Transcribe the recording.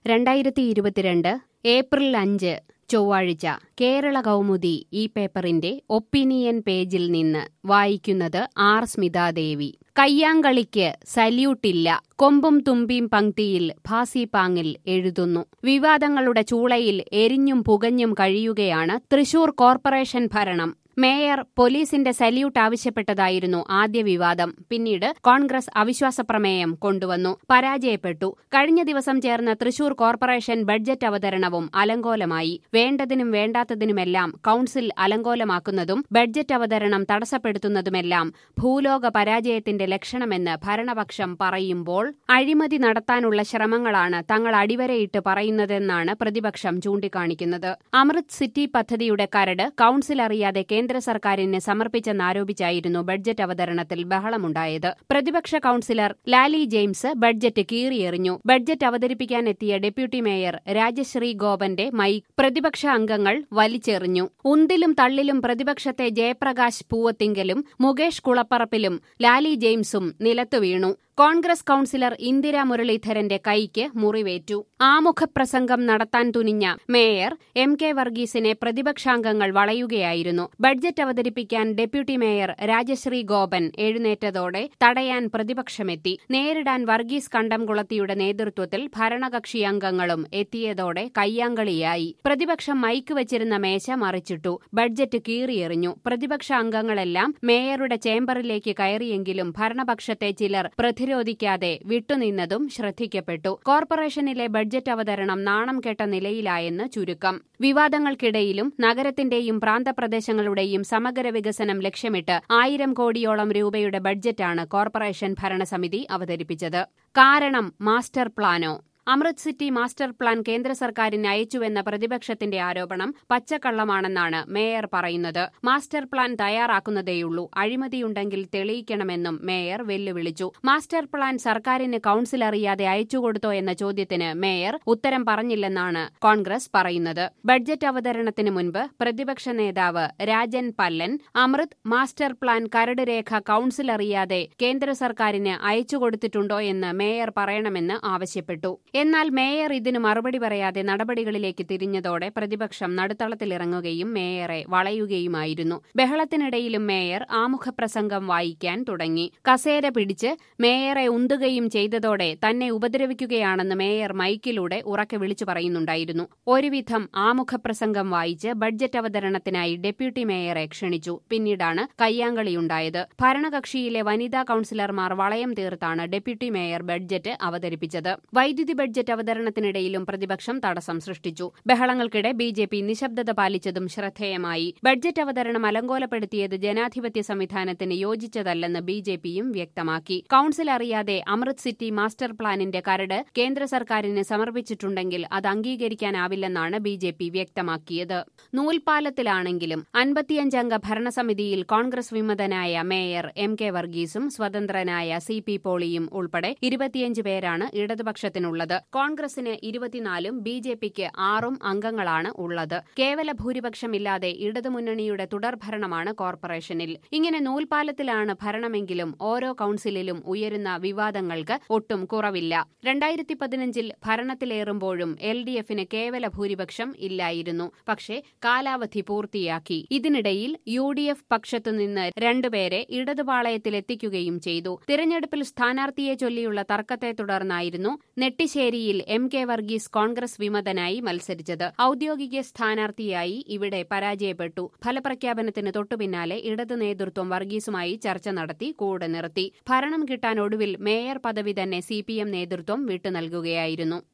രണ്ടായിരത്തി ഇരുപത്തിരണ്ട് ഏപ്രിൽ അഞ്ച് ചൊവ്വാഴ്ച കേരള കൗമുദി ഈ പേപ്പറിന്റെ ഒപ്പീനിയൻ പേജിൽ നിന്ന് വായിക്കുന്നത് ആർ സ്മിതാദേവി കയ്യാങ്കളിക്ക് സല്യൂട്ടില്ല കൊമ്പും തുമ്പിയും പങ്ക്തിയിൽ ഭാസിപാങ്ങിൽ എഴുതുന്നു വിവാദങ്ങളുടെ ചൂളയിൽ എരിഞ്ഞും പുകഞ്ഞും കഴിയുകയാണ് തൃശൂർ കോർപ്പറേഷൻ ഭരണം മേയർ പോലീസിന്റെ സല്യൂട്ട് ആവശ്യപ്പെട്ടതായിരുന്നു ആദ്യ വിവാദം പിന്നീട് കോൺഗ്രസ് അവിശ്വാസ പ്രമേയം കൊണ്ടുവന്നു പരാജയപ്പെട്ടു കഴിഞ്ഞ ദിവസം ചേർന്ന തൃശൂർ കോർപ്പറേഷൻ ബഡ്ജറ്റ് അവതരണവും അലങ്കോലമായി വേണ്ടതിനും വേണ്ടാത്തതിനുമെല്ലാം കൌൺസിൽ അലങ്കോലമാക്കുന്നതും ബഡ്ജറ്റ് അവതരണം തടസ്സപ്പെടുത്തുന്നതുമെല്ലാം ഭൂലോക പരാജയത്തിന്റെ ലക്ഷണമെന്ന് ഭരണപക്ഷം പറയുമ്പോൾ അഴിമതി നടത്താനുള്ള ശ്രമങ്ങളാണ് തങ്ങൾ അടിവരയിട്ട് പറയുന്നതെന്നാണ് പ്രതിപക്ഷം ചൂണ്ടിക്കാണിക്കുന്നത് അമൃത് സിറ്റി പദ്ധതിയുടെ കരട് കൌൺസിൽ അറിയാതെ കേന്ദ്ര സർക്കാരിന് സമർപ്പിച്ചെന്നാരോപിച്ചായിരുന്നു ബഡ്ജറ്റ് അവതരണത്തിൽ ബഹളമുണ്ടായത് പ്രതിപക്ഷ കൌൺസിലർ ലാലി ജെയിംസ് ബഡ്ജറ്റ് കീറിയെറിഞ്ഞു ബഡ്ജറ്റ് അവതരിപ്പിക്കാനെത്തിയ ഡെപ്യൂട്ടി മേയർ രാജശ്രീ ഗോപന്റെ മൈക്ക് പ്രതിപക്ഷ അംഗങ്ങൾ വലിച്ചെറിഞ്ഞു ഉന്തിലും തള്ളിലും പ്രതിപക്ഷത്തെ ജയപ്രകാശ് പൂവത്തിങ്കലും മുകേഷ് കുളപ്പറപ്പിലും ലാലി ജെയിംസും നിലത്തു വീണു കോൺഗ്രസ് കൌൺസിലർ ഇന്ദിര മുരളീധരന്റെ കൈക്ക് മുറിവേറ്റു ആമുഖപ്രസംഗം നടത്താൻ തുനിഞ്ഞ മേയർ എം കെ വർഗീസിനെ പ്രതിപക്ഷാംഗങ്ങൾ വളയുകയായിരുന്നു ബഡ്ജറ്റ് അവതരിപ്പിക്കാൻ ഡെപ്യൂട്ടി മേയർ രാജശ്രീ ഗോപൻ എഴുന്നേറ്റതോടെ തടയാൻ പ്രതിപക്ഷമെത്തി നേരിടാൻ വർഗീസ് കണ്ടംകുളത്തിയുടെ നേതൃത്വത്തിൽ ഭരണകക്ഷി അംഗങ്ങളും എത്തിയതോടെ കയ്യാങ്കളിയായി പ്രതിപക്ഷം മൈക്ക് വെച്ചിരുന്ന മേശ മറിച്ചിട്ടു ബഡ്ജറ്റ് കീറിയെറിഞ്ഞു പ്രതിപക്ഷ അംഗങ്ങളെല്ലാം മേയറുടെ ചേംബറിലേക്ക് കയറിയെങ്കിലും ഭരണപക്ഷത്തെ ചിലർ പ്രതിരോധിക്കാതെ വിട്ടുനിന്നതും ശ്രദ്ധിക്കപ്പെട്ടു കോർപ്പറേഷനിലെ ബഡ്ജറ്റ് അവതരണം നാണം കെട്ട നിലയിലായെന്ന് ചുരുക്കം വിവാദങ്ങൾക്കിടയിലും നഗരത്തിന്റെയും പ്രാന്തപ്രദേശങ്ങളുടെയും സമഗ്ര വികസനം ലക്ഷ്യമിട്ട് ആയിരം കോടിയോളം രൂപയുടെ ബഡ്ജറ്റാണ് കോർപ്പറേഷൻ ഭരണസമിതി അവതരിപ്പിച്ചത് കാരണം മാസ്റ്റർ പ്ലാനോ അമൃത് സിറ്റി മാസ്റ്റർ പ്ലാൻ കേന്ദ്ര സർക്കാരിന് അയച്ചുവെന്ന പ്രതിപക്ഷത്തിന്റെ ആരോപണം പച്ചക്കള്ളമാണെന്നാണ് മേയർ പറയുന്നത് മാസ്റ്റർ പ്ലാൻ തയ്യാറാക്കുന്നതേയുള്ളൂ അഴിമതിയുണ്ടെങ്കിൽ തെളിയിക്കണമെന്നും മേയർ വെല്ലുവിളിച്ചു മാസ്റ്റർ പ്ലാൻ സർക്കാരിന് കൌൺസിൽ അറിയാതെ അയച്ചുകൊടുത്തോ എന്ന ചോദ്യത്തിന് മേയർ ഉത്തരം പറഞ്ഞില്ലെന്നാണ് കോൺഗ്രസ് പറയുന്നത് ബഡ്ജറ്റ് അവതരണത്തിന് മുൻപ് പ്രതിപക്ഷ നേതാവ് രാജൻ പല്ലൻ അമൃത് മാസ്റ്റർ പ്ലാൻ കരട് രേഖ കൌൺസിൽ അറിയാതെ കേന്ദ്ര സർക്കാരിന് അയച്ചുകൊടുത്തിട്ടുണ്ടോ എന്ന് മേയർ പറയണമെന്ന് ആവശ്യപ്പെട്ടു എന്നാൽ മേയർ ഇതിന് മറുപടി പറയാതെ നടപടികളിലേക്ക് തിരിഞ്ഞതോടെ പ്രതിപക്ഷം നടുത്തളത്തിലിറങ്ങുകയും മേയറെ വളയുകയുമായിരുന്നു ബഹളത്തിനിടയിലും മേയർ ആമുഖപ്രസംഗം വായിക്കാൻ തുടങ്ങി കസേര പിടിച്ച് മേയറെ ഉന്തുകയും ചെയ്തതോടെ തന്നെ ഉപദ്രവിക്കുകയാണെന്ന് മേയർ മൈക്കിലൂടെ ഉറക്കെ വിളിച്ചു പറയുന്നുണ്ടായിരുന്നു ഒരുവിധം ആമുഖപ്രസംഗം വായിച്ച് ബഡ്ജറ്റ് അവതരണത്തിനായി ഡെപ്യൂട്ടി മേയറെ ക്ഷണിച്ചു പിന്നീടാണ് കയ്യാങ്കളിയുണ്ടായത് ഭരണകക്ഷിയിലെ വനിതാ കൌൺസിലർമാർ വളയം തീർത്താണ് ഡെപ്യൂട്ടി മേയർ ബഡ്ജറ്റ് അവതരിപ്പിച്ചത് വൈദ്യുതി ബഡ്ജറ്റ് അവതരണത്തിനിടയിലും പ്രതിപക്ഷം തടസ്സം സൃഷ്ടിച്ചു ബഹളങ്ങൾക്കിടെ ബി ജെ പി നിശബ്ദത പാലിച്ചതും ശ്രദ്ധേയമായി ബഡ്ജറ്റ് അവതരണം അലങ്കോലപ്പെടുത്തിയത് ജനാധിപത്യ സംവിധാനത്തിന് യോജിച്ചതല്ലെന്ന് ബി ജെ പിയും വ്യക്തമാക്കി കൌൺസിൽ അറിയാതെ അമൃത് സിറ്റി മാസ്റ്റർ പ്ലാനിന്റെ കരട് കേന്ദ്ര സർക്കാരിന് സമർപ്പിച്ചിട്ടുണ്ടെങ്കിൽ അത് അംഗീകരിക്കാനാവില്ലെന്നാണ് ബി ജെ പി വ്യക്തമാക്കിയത് നൂൽപാലത്തിലാണെങ്കിലും അൻപത്തിയഞ്ചംഗ ഭരണസമിതിയിൽ കോൺഗ്രസ് വിമതനായ മേയർ എം കെ വർഗീസും സ്വതന്ത്രനായ സി പി പോളിയും ഉൾപ്പെടെ ഇരുപത്തിയഞ്ച് പേരാണ് ഇടതുപക്ഷത്തിനുള്ളത് കോൺഗ്രസിന് ഇരുപത്തിനാലും ബി ജെ പിക്ക് ആറും അംഗങ്ങളാണ് ഉള്ളത് കേവല ഭൂരിപക്ഷമില്ലാതെ ഇടതുമുന്നണിയുടെ തുടർഭരണമാണ് കോർപ്പറേഷനിൽ ഇങ്ങനെ നൂൽപാലത്തിലാണ് ഭരണമെങ്കിലും ഓരോ കൌൺസിലിലും ഉയരുന്ന വിവാദങ്ങൾക്ക് ഒട്ടും കുറവില്ല രണ്ടായിരത്തി പതിനഞ്ചിൽ ഭരണത്തിലേറുമ്പോഴും എൽ ഡി എഫിന് കേവല ഭൂരിപക്ഷം ഇല്ലായിരുന്നു പക്ഷേ കാലാവധി പൂർത്തിയാക്കി ഇതിനിടയിൽ യു ഡി എഫ് പക്ഷത്തുനിന്ന് രണ്ടുപേരെ ഇടതുപാളയത്തിലെത്തിക്കുകയും ചെയ്തു തിരഞ്ഞെടുപ്പിൽ സ്ഥാനാർത്ഥിയെ ചൊല്ലിയുള്ള തർക്കത്തെ തുടർന്നായിരുന്നു നെട്ടിശ്ശേരിയിൽ എം കെ വർഗീസ് കോൺഗ്രസ് വിമതനായി മത്സരിച്ചത് ഔദ്യോഗിക സ്ഥാനാർത്ഥിയായി ഇവിടെ പരാജയപ്പെട്ടു ഫലപ്രഖ്യാപനത്തിന് തൊട്ടുപിന്നാലെ ഇടതു നേതൃത്വം വർഗീസുമായി ചർച്ച നടത്തി കൂടെ നിർത്തി ഭരണം കിട്ടാൻ ഒടുവിൽ മേയർ പദവി തന്നെ സി നേതൃത്വം വിട്ടുനൽകുകയായിരുന്നു